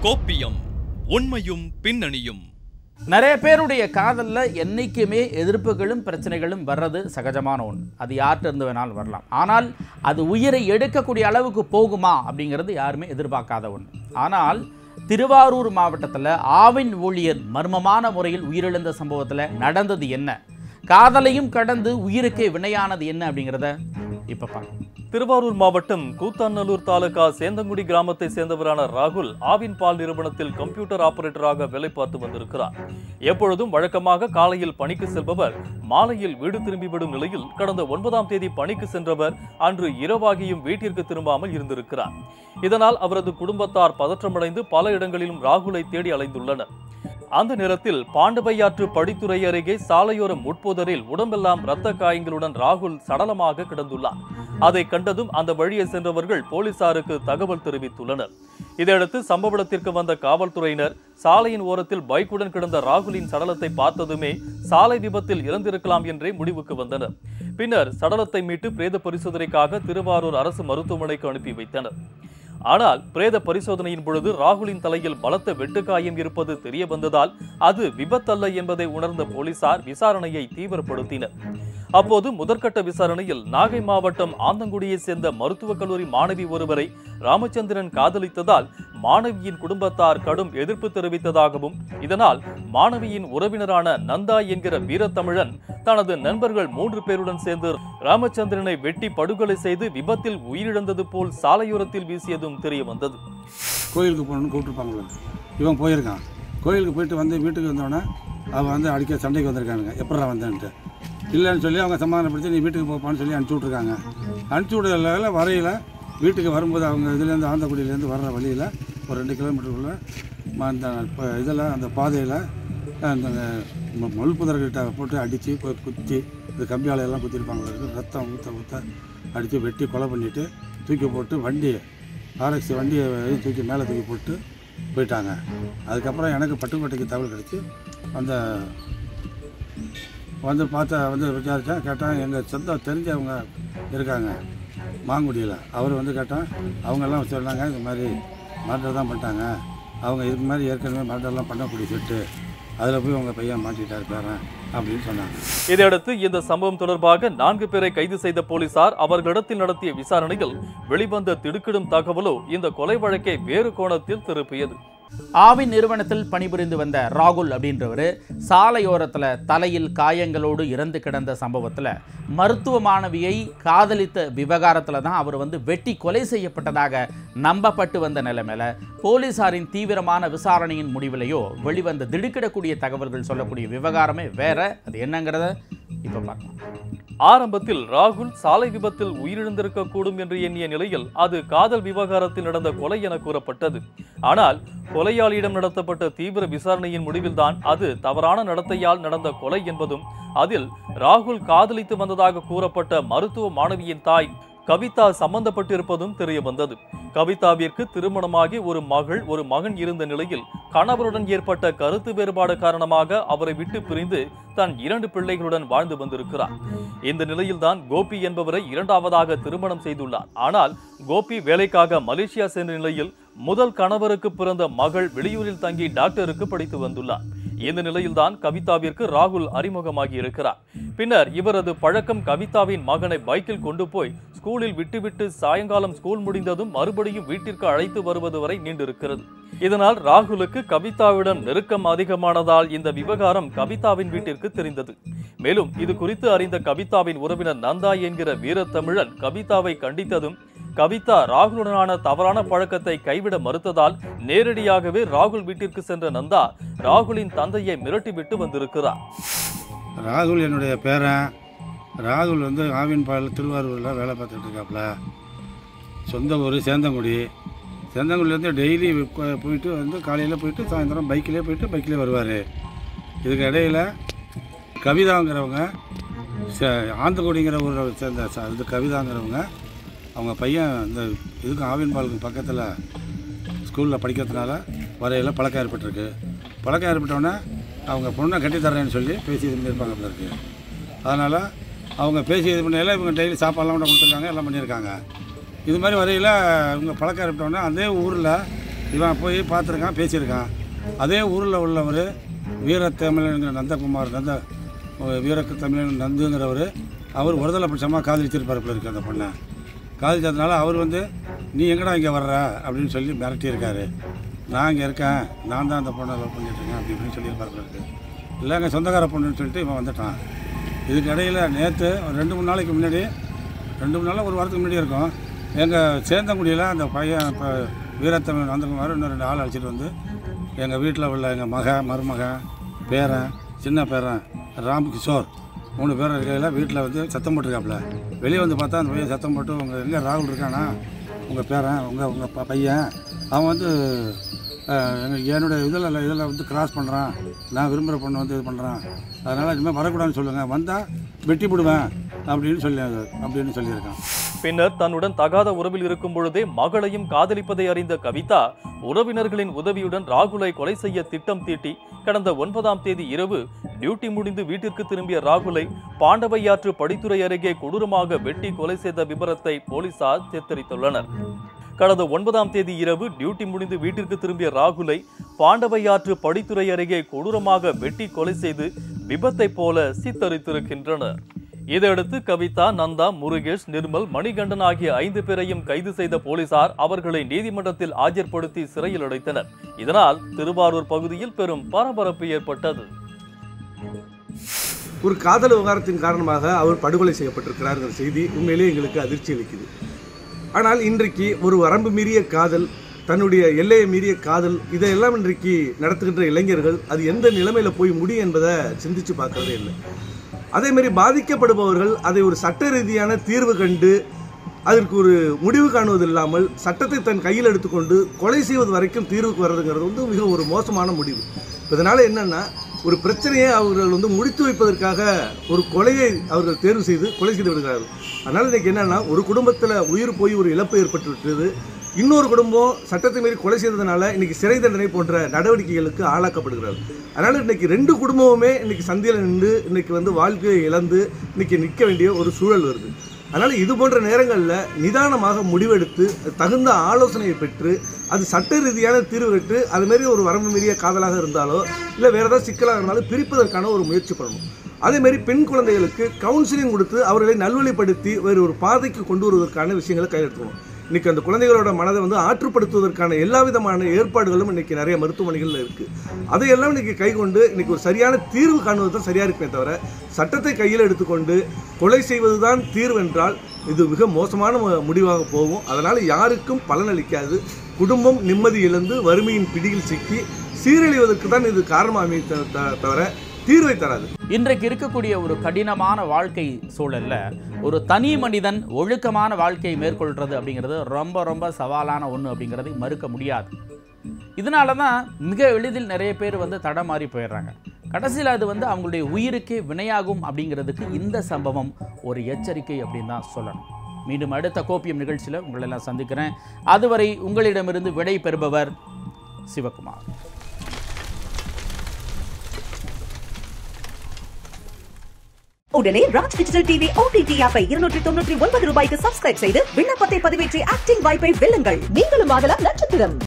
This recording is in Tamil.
கோப்பியம் உண்மையும் பின்னணியும் நிறைய பேருடைய காதல்ல என்னைக்குமே எதிர்ப்புகளும் பிரச்சனைகளும் வர்றது சகஜமான ஒன்று அது யார்கிட்ட இருந்து வேணாலும் வரலாம் ஆனால் அது உயிரை எடுக்கக்கூடிய அளவுக்கு போகுமா அப்படிங்கிறது யாருமே எதிர்பார்க்காத ஒன்று ஆனால் திருவாரூர் மாவட்டத்தில் ஆவின் ஊழியர் மர்மமான முறையில் உயிரிழந்த சம்பவத்தில் நடந்தது என்ன காதலையும் கடந்து உயிருக்கே வினையானது என்ன அப்படிங்கிறத இப்போ பார்க்கலாம் திருவாரூர் மாவட்டம் கூத்தாநல்லூர் தாலுகா சேந்தங்குடி கிராமத்தை சேர்ந்தவரான ராகுல் ஆவின் பால் நிறுவனத்தில் கம்ப்யூட்டர் ஆபரேட்டராக வேலை பார்த்து வந்திருக்கிறார் எப்பொழுதும் வழக்கமாக காலையில் பணிக்கு செல்பவர் மாலையில் வீடு திரும்பிவிடும் நிலையில் கடந்த ஒன்பதாம் தேதி பணிக்கு சென்றவர் அன்று இரவாகியும் வீட்டிற்கு திரும்பாமல் இருந்திருக்கிறார் இதனால் அவரது குடும்பத்தார் பதற்றமடைந்து பல இடங்களிலும் ராகுலை தேடி அலைந்துள்ளனர் அந்த நேரத்தில் பாண்டவையாற்று படித்துறை அருகே சாலையோரம் உட்புதரில் உடம்பெல்லாம் இரத்த காயங்களுடன் ராகுல் சடலமாக கிடந்துள்ளார் அதை கண்டதும் அந்த வழியே சென்றவர்கள் போலீசாருக்கு தகவல் தெரிவித்துள்ளனர் இதையடுத்து சம்பவ இடத்திற்கு வந்த காவல்துறையினர் சாலையின் ஓரத்தில் பைக்குடன் கிடந்த ராகுலின் சடலத்தை பார்த்ததுமே சாலை விபத்தில் இறந்திருக்கலாம் என்றே முடிவுக்கு வந்தனர் பின்னர் சடலத்தை மீட்டு பிரேத பரிசோதனைக்காக திருவாரூர் அரசு மருத்துவமனைக்கு அனுப்பி வைத்தனர் ஆனால் பிரேத பரிசோதனையின் பொழுது ராகுலின் தலையில் பலத்த வெட்டுக்காயம் இருப்பது தெரிய வந்ததால் அது விபத்தல்ல என்பதை உணர்ந்த போலீசார் விசாரணையை தீவிரப்படுத்தினர் அப்போது முதற்கட்ட விசாரணையில் நாகை மாவட்டம் ஆந்தங்குடியைச் சேர்ந்த மருத்துவக் கல்லூரி மாணவி ஒருவரை ராமச்சந்திரன் காதலித்ததால் மாணவியின் குடும்பத்தார் கடும் எதிர்ப்பு தெரிவித்ததாகவும் இதனால் மாணவியின் உறவினரான நந்தா என்கிற வீரத்தமிழன் தனது நண்பர்கள் மூன்று பேருடன் சேர்ந்து ராமச்சந்திரனை வெட்டி படுகொலை செய்து விபத்தில் உயிரிழந்தது போல் சாலையோரத்தில் வீசியதும் தெரிய வந்தது கோயிலுக்கு போகணுன்னு கூப்பிட்டுருப்பாங்களே இவன் போயிருக்கான் கோயிலுக்கு போயிட்டு வந்து வீட்டுக்கு வந்தோடனே அவன் வந்து அடிக்க சண்டைக்கு வந்திருக்கானுங்க எப்படா வந்தேன்ட்டு இல்லைன்னு சொல்லி அவங்க சமாதானப்படுத்தி நீ வீட்டுக்கு போப்பான்னு சொல்லி அனுப்பிச்சி விட்ருக்காங்க அனுப்பிச்சி விடல வரையில் வீட்டுக்கு வரும்போது அவங்க இதுலேருந்து ஆந்தக்குடியிலேருந்து வர்ற வழியில் ஒரு ரெண்டு கிலோமீட்டருக்குள்ளே அந்த இப்போ இதில் அந்த பாதையில் அந்த ம- முள் புதர்கிட்ட போட்டு அடித்து குத்தி இந்த கம்பியால எல்லாம் குத்திருப்பாங்க ரத்தம் ஊற்ற ஊற்ற அடித்து வெட்டி கொலை பண்ணிவிட்டு தூக்கி போட்டு வண்டி ஆர்எக்ஸ் வண்டியை தூக்கி மேலே தூக்கி போட்டு போயிட்டாங்க அதுக்கப்புறம் எனக்கு பட்டுக்கோட்டைக்கு தகவல் கிடச்சி அந்த வந்து பார்த்தா வந்து விசாரித்தேன் கேட்டேன் எங்கள் சொந்த தெரிஞ்சவங்க இருக்காங்க மாங்குடியில் அவர் வந்து கேட்டேன் அவங்கெல்லாம் சொன்னாங்க இந்த மாதிரி மர்டர் தான் பண்ணிட்டாங்க அவங்க இதுக்கு மாதிரி ஏற்கனவே மர்டர்லாம் பண்ணக்கூடிய செட்டு அதில் போய் உங்கள் பையன் மாட்டிட்டார் பேரன் அப்படின்னு சொன்னாங்க இதையடுத்து இந்த சம்பவம் தொடர்பாக நான்கு பேரை கைது செய்த போலீசார் அவர்களிடத்தில் நடத்திய விசாரணையில் வெளிவந்த திடுக்கிடும் தகவலோ இந்த கொலை வழக்கை வேறு கோணத்தில் திருப்பியது ஆவின் நிறுவனத்தில் பணிபுரிந்து வந்த ராகுல் அப்படின்றவர் சாலையோரத்தில் தலையில் காயங்களோடு இறந்து கிடந்த சம்பவத்தில் மருத்துவ மாணவியை காதலித்த விவகாரத்தில் தான் அவர் வந்து வெட்டி கொலை செய்யப்பட்டதாக நம்பப்பட்டு வந்த நிலைமையில போலீசாரின் தீவிரமான விசாரணையின் முடிவிலையோ வெளிவந்த திடுக்கிடக்கூடிய தகவல்கள் சொல்லக்கூடிய விவகாரமே வேற அது என்னங்கிறத இப்போ பார்க்கலாம் ஆரம்பத்தில் ராகுல் சாலை விபத்தில் உயிரிழந்திருக்க கூடும் என்று எண்ணிய நிலையில் அது காதல் விவகாரத்தில் நடந்த கொலை என கூறப்பட்டது ஆனால் கொலையாளியிடம் நடத்தப்பட்ட தீவிர விசாரணையின் முடிவில்தான் அது தவறான நடத்தையால் நடந்த கொலை என்பதும் அதில் ராகுல் காதலித்து வந்ததாக கூறப்பட்ட மருத்துவ மாணவியின் தாய் கவிதா சம்பந்தப்பட்டிருப்பதும் தெரிய வந்தது கவிதாவிற்கு திருமணமாகி ஒரு மகள் ஒரு மகன் இருந்த நிலையில் கணவருடன் ஏற்பட்ட கருத்து வேறுபாடு காரணமாக அவரை விட்டு பிரிந்து தன் இரண்டு பிள்ளைகளுடன் வாழ்ந்து வந்திருக்கிறார் இந்த நிலையில்தான் கோபி என்பவரை இரண்டாவதாக திருமணம் செய்துள்ளார் ஆனால் கோபி வேலைக்காக மலேசியா சென்ற நிலையில் முதல் கணவருக்கு பிறந்த மகள் வெளியூரில் தங்கி டாக்டருக்கு படித்து வந்துள்ளார் இந்த நிலையில்தான் கவிதாவிற்கு ராகுல் அறிமுகமாகி இருக்கிறார் பின்னர் இவரது பழக்கம் கவிதாவின் மகனை பைக்கில் கொண்டு போய் ஸ்கூலில் விட்டுவிட்டு சாயங்காலம் ஸ்கூல் முடிந்ததும் மறுபடியும் வீட்டிற்கு அழைத்து வருவது வரை நீண்டிருக்கிறது இதனால் ராகுலுக்கு கவிதாவிடம் நெருக்கம் அதிகமானதால் இந்த விவகாரம் கவிதாவின் வீட்டிற்கு தெரிந்தது மேலும் இது குறித்து அறிந்த கவிதாவின் உறவினர் நந்தா என்கிற வீரத்தமிழன் கவிதாவை கண்டித்ததும் கவிதா ராகுலுடனான தவறான பழக்கத்தை கைவிட மறுத்ததால் நேரடியாகவே ராகுல் வீட்டிற்கு சென்ற நந்தா ராகுலின் தந்தையை மிரட்டிவிட்டு வந்திருக்கிறார் ராகுல் என்னுடைய பேரன் ராகுல் வந்து ஆவின் பால் திருவாரூரில் வேலை பார்த்துட்டு இருக்காப்புல சொந்த ஊர் சேந்தங்குடி சேந்தங்குடியிலேருந்து டெய்லி போயிட்டு வந்து காலையில் போயிட்டு சாயந்தரம் பைக்கிலே போயிட்டு பைக்கிலே வருவார் இதுக்கு இடையில கவிதாங்கிறவங்க ச- ஆந்தக்குடிங்கிற ஊரை சேர்ந்த ச- இது கவிதாங்கிறவங்க அவங்க பையன் இந்த இதுக்கும் ஆவின் பாலுக்கு பக்கத்தில் ஸ்கூலில் படிக்கிறதுனால வரையில் பழக்கம் ஏற்பட்டிருக்கு பழக்கம் ஏற்பட்டோன்னே அவங்க பொண்ணை கட்டித்தரேன்னு சொல்லி பேசி இது பண்ணியிருப்பாங்க போல இருக்கு அதனால் அவங்க பேசி இது பண்ணையில இவங்க டெய்லி சாப்பாடுலாம் கூட கொடுத்துருக்காங்க எல்லாம் பண்ணியிருக்காங்க இது மாதிரி வரையில் இவங்க பழக்கம் ஏற்பட்டோன்னே அதே ஊரில் இவன் போய் பார்த்துருக்கான் பேசியிருக்கான் அதே ஊரில் உள்ளவர் வீரத்தமிழனுங்கிற நந்தகுமார் நந்த வீரக்கு தமிழன் நந்துங்கிறவர் அவர் ஒருதலை பட்சமாக காதலிச்சிருப்பார் போல இருக்கு அந்த பொண்ணை காதலிச்சதுனால அவர் வந்து நீ எங்கடா இங்கே வர்ற அப்படின்னு சொல்லி மிரட்டியிருக்காரு நான் இங்கே இருக்கேன் நான் தான் அந்த பொண்ணை லவ் பண்ணிட்டு இருக்கேன் அப்படி இப்படின்னு சொல்லியிருப்பார் போல இருக்கு இல்லைங்க சொந்தக்கார பொண்ணுன்னு சொல்லிட்டு இவன் வந்துட்டான் இதுக்கு இடையில் நேற்று ஒரு ரெண்டு மூணு நாளைக்கு முன்னாடி ரெண்டு மூணு நாள் ஒரு வாரத்துக்கு முன்னாடி இருக்கும் எங்கள் சேந்தங்குடியில் அந்த பையன் இப்போ வீரத்தமிழ் நந்தகுமார் இன்னும் ரெண்டு ஆள் அழைச்சிட்டு வந்து எங்கள் வீட்டில் உள்ள எங்கள் மக மருமக பேரன் சின்ன பேரன் ராம் கிஷோர் மூணு பேர் இருக்கையில் வீட்டில் வந்து சத்தம் போட்டிருக்காப்புல வெளியே வந்து பார்த்தா அந்த பையன் சத்தம் போட்டு உங்கள் எங்கே ராகுல் இருக்கானா உங்கள் பேரன் உங்கள் உங்கள் பையன் அவன் வந்து அஹ், எங்க- என்னுடைய இதில் இதில் வந்து கிராஸ் பண்ணுறான் நான் விரும்புகிற பொண்ணு வந்து இது பண்ணுறான் அதனால் இனிமேல் வரக்கூடாதுன்னு சொல்லுங்கள் வந்தால் வெட்டி விடுவேன் அப்படின்னு சொல்லி அப்படின்னு சொல்லியிருக்கான் பின்னர் தன்னுடன் தகாத உறவில் இருக்கும் பொழுதே மகளையும் காதலிப்பதை அறிந்த கவிதா உறவினர்களின் உதவியுடன் ராகுலை கொலை செய்ய திட்டம் தீட்டி கடந்த ஒன்பதாம் தேதி இரவு டியூட்டி முடிந்து வீட்டிற்கு திரும்பிய ராகுலை பாண்டவையாற்று படித்துறை அருகே கொடூரமாக வெட்டி கொலை செய்த விபரத்தை போலீசார் சித்தரித்துள்ளனர் கடந்த ஒன்பதாம் தேதி இரவு டியூட்டி முடிந்து வீட்டிற்கு திரும்பிய ராகுலை பாண்டவையாற்று படித்துறை அருகே கொடூரமாக வெட்டி கொலை செய்து விபத்தை போல சித்தரித்திருக்கின்றனர் இதையடுத்து கவிதா நந்தா முருகேஷ் நிர்மல் மணிகண்டன் ஆகிய ஐந்து பேரையும் கைது செய்த போலீசார் அவர்களை நீதிமன்றத்தில் ஆஜர்படுத்தி சிறையில் அடைத்தனர் இதனால் திருவாரூர் பகுதியில் பெரும் பரபரப்பு ஏற்பட்டது ஒரு காதல் விவகாரத்தின் காரணமாக அவர் படுகொலை செய்யப்பட்டிருக்கிறார்ங்கிற செய்தி உண்மையிலேயே எங்களுக்கு அதிர்ச்சி அளிக்குது ஆனால் இன்றைக்கு ஒரு வரம்பு மீறிய காதல் தன்னுடைய எல்லையை மீறிய காதல் இதையெல்லாம் இன்றைக்கு நடத்துகின்ற இளைஞர்கள் அது எந்த நிலைமையில போய் முடியும் என்பதை சிந்திச்சு பார்க்கறதே இல்லை அதே மாதிரி பாதிக்கப்படுபவர்கள் அதை ஒரு சட்ட ரீதியான தீர்வு கண்டு அதற்கு ஒரு முடிவு காணுவது இல்லாமல் சட்டத்தை தன் கையில் எடுத்துக்கொண்டு கொலை செய்வது வரைக்கும் தீர்வுக்கு வர்றதுங்கிறது வந்து மிக ஒரு மோசமான முடிவு இதனால என்னன்னா ஒரு பிரச்சனையை அவர்கள் வந்து முடித்து வைப்பதற்காக ஒரு கொலையை அவர்கள் தேர்வு செய்து கொலை செய்து விடுகிறார்கள் அதனால இன்னைக்கு என்னன்னா ஒரு குடும்பத்தில் உயிர் போய் ஒரு இழப்பு ஏற்பட்டு விட்டது இன்னொரு குடும்பம் சட்டத்தை மீறி கொலை செய்ததுனால இன்னைக்கு சிறை தண்டனை போன்ற நடவடிக்கைகளுக்கு ஆளாக்கப்படுகிறார்கள் அதனால இன்னைக்கு ரெண்டு குடும்பமுமே இன்னைக்கு சந்தையில் நின்று இன்னைக்கு வந்து வாழ்க்கையை இழந்து இன்னைக்கு நிற்க வேண்டிய ஒரு சூழல் வருது அதனால் இது போன்ற நேரங்களில் நிதானமாக முடிவெடுத்து தகுந்த ஆலோசனையை பெற்று அது சட்ட ரீதியான தீர்வு பெற்று அது மாதிரி ஒரு வரம்பு மீறிய காதலாக இருந்தாலோ இல்லை வேறு ஏதாவது சிக்கலாக இருந்தாலும் பிரிப்பதற்கான ஒரு முயற்சி பண்ணணும் அதே மாதிரி பெண் குழந்தைகளுக்கு கவுன்சிலிங் கொடுத்து அவர்களை நல்வழிப்படுத்தி வேறு ஒரு பாதைக்கு கொண்டு வருவதற்கான விஷயங்களை கையெழுத்தணும் இன்னைக்கு அந்த குழந்தைகளோட மனதை வந்து ஆற்றுப்படுத்துவதற்கான எல்லா விதமான ஏற்பாடுகளும் இன்னைக்கு நிறைய மருத்துவமனைகள்ல இருக்கு அதையெல்லாம் இன்னைக்கு கைக்கொண்டு இன்னைக்கு ஒரு சரியான தீர்வு காணுவது தான் சரியா இருக்குமே தவிர சட்டத்தை கையில் எடுத்துக்கொண்டு கொலை செய்வதுதான் தீர்வு என்றால் இது மிக மோசமான மு- முடிவாக போகும் அதனால யாருக்கும் பலனளிக்காது குடும்பம் நிம்மதி இழந்து வறுமையின் பிடியில் சிக்கி சீரழிவதற்கு தான் இது காரணமாக அமைய த- த- தவிர தீர்வை தராது இன்றைக்கு இருக்கக்கூடிய ஒரு கடினமான வாழ்க்கை சூழல்ல ஒரு தனி மனிதன் ஒழுக்கமான வாழ்க்கையை மேற்கொள்றது அப்படிங்கிறது ரொம்ப ரொம்ப சவாலான ஒன்று அப்படிங்கிறதை மறுக்க முடியாது இதனால தான் மிக எளிதில் நிறைய பேர் வந்து தடமாறி போயிடுறாங்க கடைசியில் அது வந்து அவங்களுடைய உயிருக்கே வினையாகும் அப்படிங்கிறதுக்கு இந்த சம்பவம் ஒரு எச்சரிக்கை அப்படின்னு தான் சொல்லணும் மீண்டும் அடுத்த கோப்பியம் நிகழ்ச்சியில் உங்களை எல்லாம் சந்திக்கிறேன் அதுவரை உங்களிடமிருந்து விடை பெறுபவர் சிவகுமார் உடனே ராஜ் டிஜிட்டல் டிவி ஓடிடி ஆப்பை இருநூற்றி தொண்ணூற்றி ஒன்பது ரூபாய்க்கு சப்ஸ்கிரைப் செய்து விண்ணப்பத்தை பதிவேற்றி ஆக்டிங் வாய்ப்பை வெல்லுங்கள் நீங்களும் ஆகலாம் நட்சத்திரம்